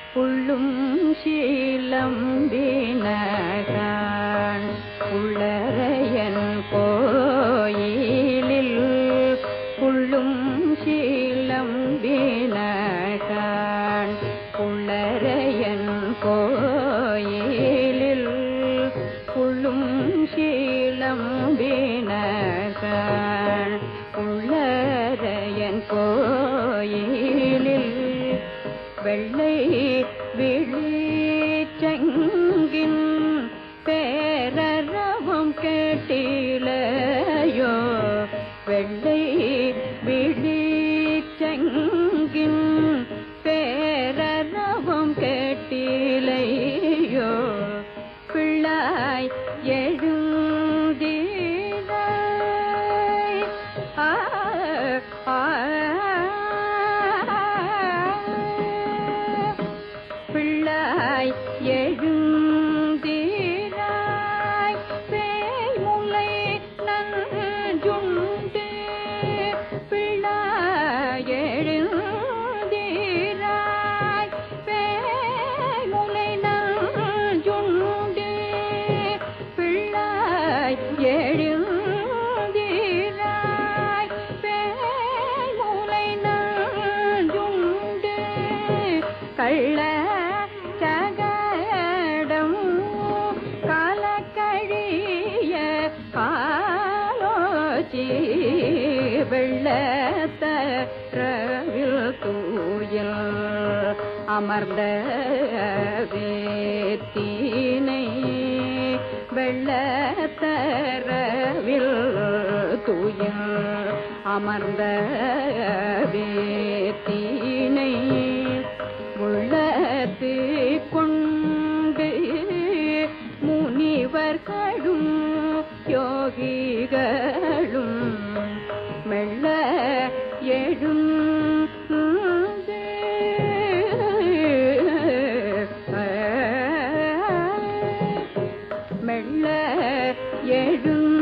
புள்ளும் சீலம்பினகான் உள்ளரையன் கோயிலில் புள்ளும் சீலம்பினகான் உள்ளரையன் கோயிலில் புள்ளும் சீலம்பினகான் உள்ளரையன் கோயிலில் வெள்ளை விழிச்சங்கின் பேரரவம் கேட்டிலையோ வெள்ளை விழிச்சங்கின் பேரரவம் கேட்டிலையோ பிள்ளாய் எழுந்தீராய் ஆ ஆ பிள்ளாய் எழுந்தீராய் பேய்முலை நஞ்சுண்டு பிள்ளாய் எழுந்தீராய் பேய்முலை நஞ்சுண்டு பிள்ளாய் எழுந்தீராய் பேய்முலை நஞ்சுண்டு கள்ள சகடம் காலக்கழிய காலோச்சி வெள்ளத்தரவில் தூயில் அமர்ந்த வேத்தினை வெள்ளத்தரவில் தூயில் அமர்ந்த வேத்தினை உள்ளத்து கொண்டு முனிவர்களும் யோகிகளும் மெல்ல எழுந்து மெல்ல எழுந்து